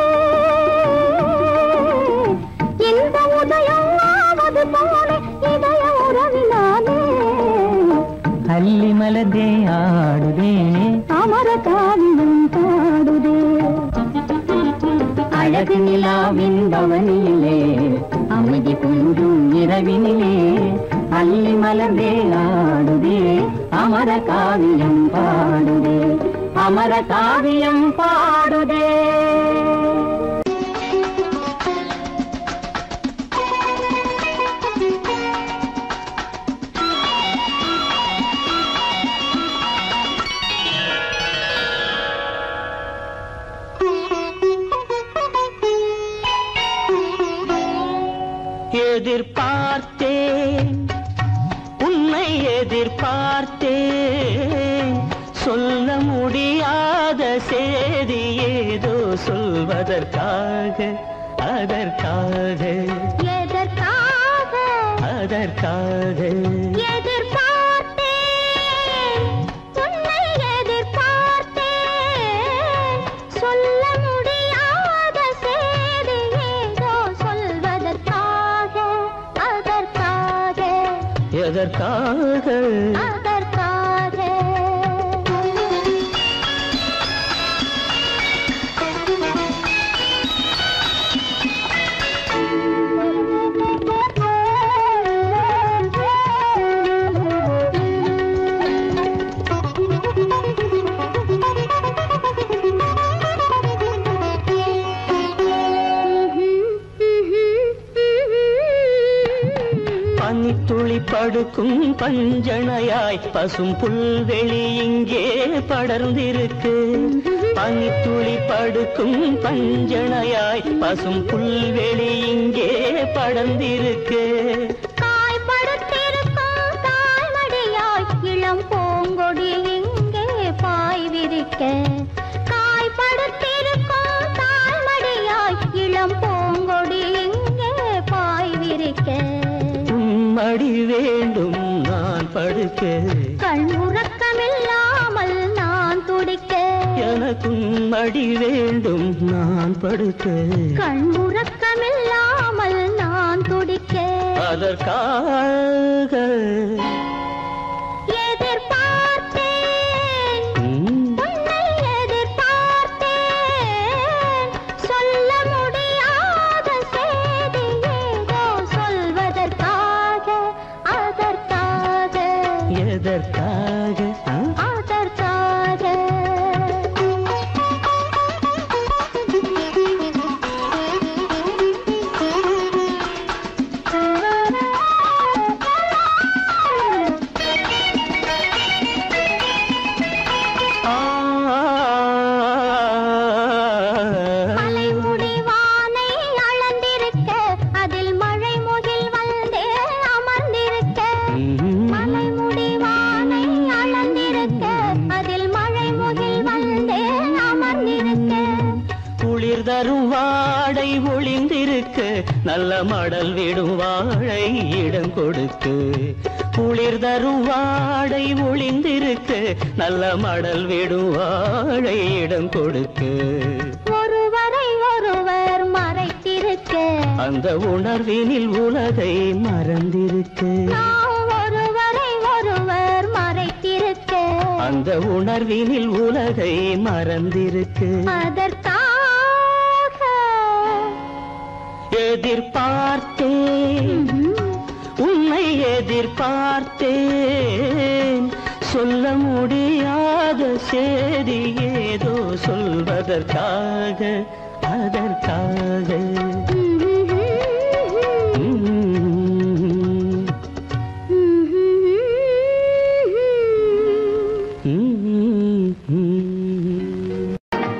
இந்த உதயம் ஆவது போலே இதய உறவினாலே அல்லி மலர்ந்தே ஆடுதே அமர காவியம் பாடுதே அழகு நிலாவின் பவனியிலே அமைதி கொஞ்சம் இரவினிலே அள்ளி மலர்ந்தே ஆடுதே அமர காவியம் பாடுதே அமர காவியம் பாடுதே எதிர்பார்த்தேன் உன்னை எதிர்பார்த்தேன் சொல்ல முடியாத செய்தி ஏதோ சொல்வதற்காக அதற்காக எதற்காக அதற்காக எதிர்பார்த்தேன் உன்னை எதிர்பார்த்தேன் சொல்ல முடியாத செய்தி ஏதோ சொல்வதற்காக அதற்காக எதற்காக அதற்காக பனித்துளி படுக்கும் பஞ்சணையாய் பசும் புல்வெளி இங்கே படர்ந்திருக்கு பனித்துளி படுக்கும் பஞ்சணையாய் பசும் புல்வெளி இங்கே படர்ந்திருக்கு காய்படுத்திருக்கும் தாய்மடியாய் இளம் பூங்கொடி இங்கே பாய் விரிக்க காய் படுத்திருக்கும் தாய்மடியாய் இளம் பூங்கொடி இங்கே பாய் விரிக்க உம்மடி வேண்டும் நான் படுக்க கண் உறக்கமில்லாமல் நான் துடிக்க எனக்கும் மடி வேண்டும் நான் படுக்க கண் உறக்கமில்லாமல் நான் துடிக்க அதற்காக எதிர்பார்த்தேன் ம், உன்னை எதிர்பார்த்தேன் சொல்ல முடியாத செய்தி ஏதோ சொல்வதற்காக அதற்காக எதற்காக ஆ? ஆ, மலைமுடி வானை அளந்திருக்க அதில் மழை முகில் வந்தே அமர்ந்திருக்க ம், மலைமுடி வானை அளந்திருக்க அதில் மழை முகில் வந்தே அமர்ந்திருக்க குளிர் தரும் வாடை ஒளிந்திருக்க நல்ல மடல் விடும் வாழை இடம் கொடுக்கு குளிர் தரும் வாடை ஒளிந்திருக்க நல்ல மடல் விடும் வாழை இடம் கொடுக்கு ஒருவரை ஒருவர் மறைத்திருக்க அந்த உணர்வினில் உலகை மறந்திருக்கு நாம் ஒருவரை ஒருவர் மறைத்திருக்க அந்த உணர்வினில் உலகை மறந்திருக்கு அதற்காக எதிர்பார்த்தேன் உன்னை எதிர்பார்த்தேன் சொல்ல முடியாத செய்தி ஏதோ சொல்வதற்காக அதற்காக ம், ம், ம்.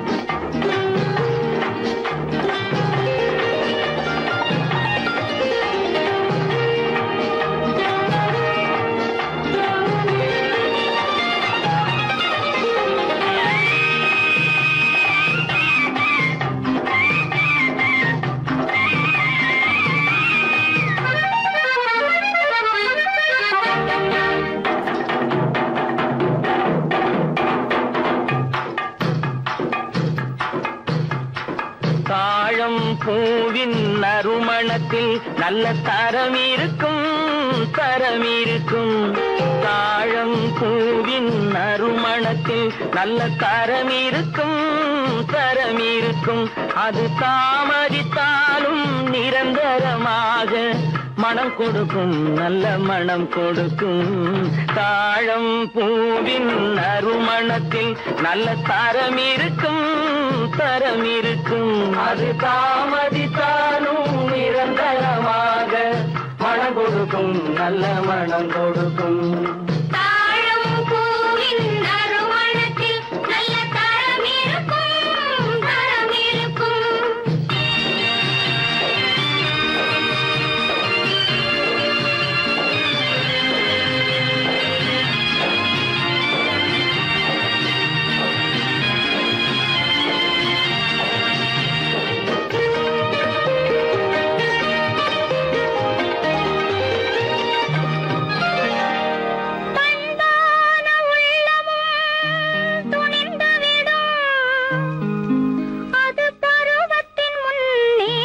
தாழம் பூவின் நறுமணத்தில் நல்ல தரம் இருக்கும் தரம் இருக்கும் தாழம் பூவின் நறுமணத்தில் நல்ல தரம் இருக்கும் தரம் இருக்கும் அது தாமதித்தாலும் நிரந்தரமாக மனம் கொடுக்கும் நல்ல மனம் கொடுக்கும் தாழம் பூவின் நறுமணத்தில் நல்ல தரம் இருக்கும் தரம் இருக்கும் அது தாமதித்தாலும் நிரந்தரமாக மனம் கொடுக்கும் நல்ல மனம் கொடுக்கும் தாழம் பூவின் நறுமணத்தில் நல்ல தரம் இருக்கும் தரம் இருக்கும் பண்பான உள்ளமும் துணிந்துவிடும். அது பருவத்தின் முன்னே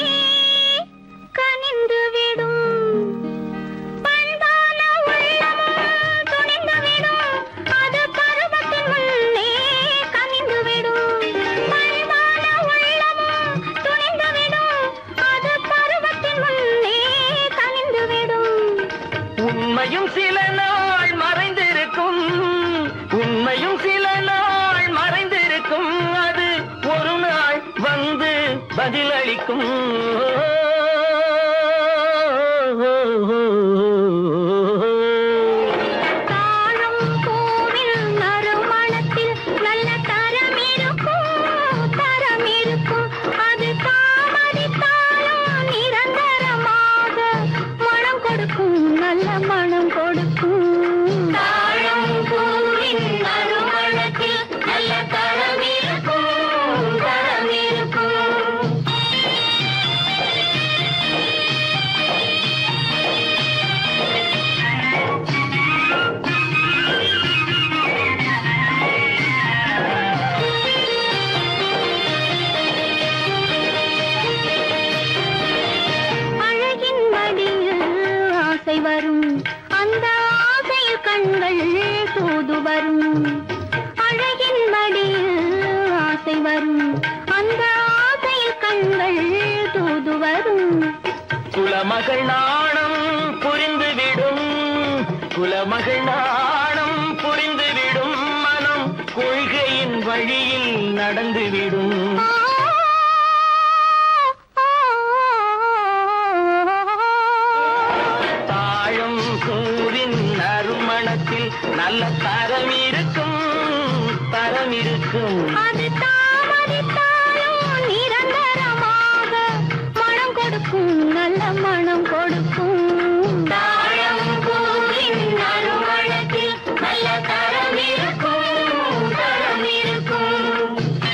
கனிந்துவிடும். பண்பான உள்ளமும் துணிந்துவிடும். அது பருவத்தின் முன்னே கனிந்துவிடும். பண்பான உள்ளமும் துணிந்துவிடும். அது பருவத்தின் முன்னே கனிந்துவிடும் உண்மையும் சில நாள் மறைந்திருக்கும் உண்மையும் சில நாள் மறைந்திருக்கும் அது ஒரு நாள் வந்து பதிலளிக்கும் தாழம் பூவில் நறுமணத்தில் நல்ல தரம் இருக்கும் தரம் இருக்கும் அது தாமதித்தாலும் நிரந்தரமாக மனம் கொடுக்கும் நல்ல மனம் கொடுக்கும் தாழம் பூவின் நறுமணத்தில் நல்ல வரும் அந்த ஆசையில் கண்கள் தூது வரும் குலமகள் நாணம் புரிந்துவிடும் குலமகள் நாணம் புரிந்துவிடும் மனம் கொள்கையின் வழியில் நடந்துவிடும் தாழம் பூவின் நறுமணத்தில் நல்ல தரம் இருக்கும் தரம் இருக்கும் அது தாமதித்தாலும் நிரந்தரமாக மனம் கொடுக்கும் நல்ல மனம் கொடுக்கும் தாழம் பூவின் நறுமணத்தில் நல்ல தரம் இருக்கும் தரம் இருக்கும்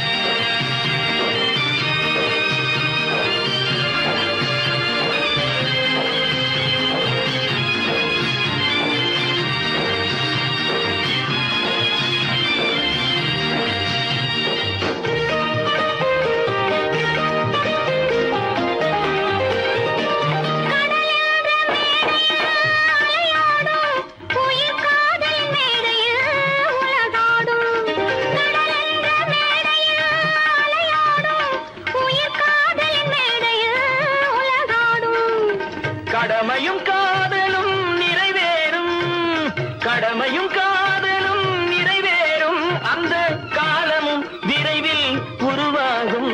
உயிர் காதல் மேடையில் உலகாடும் கடலென்ற மேடையில் அலையாடும் உயிர் காதல் மேடையில் உலகாடும் கடமையும் காதலும் நிறைவேறும் கடமையும் காதலும் நிறைவேறும் அந்த காலமும் விரைவில் உருவாகும்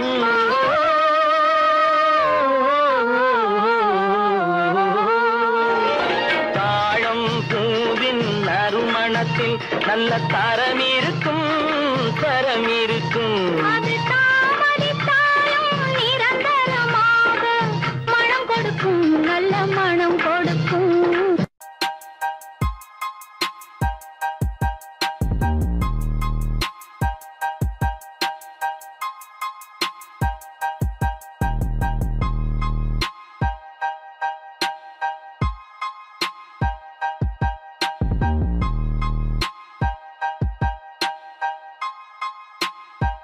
தாழம் பூவின் நறுமணத்தில் நல்ல தரம் இருக்கும் தரம் இருக்கும்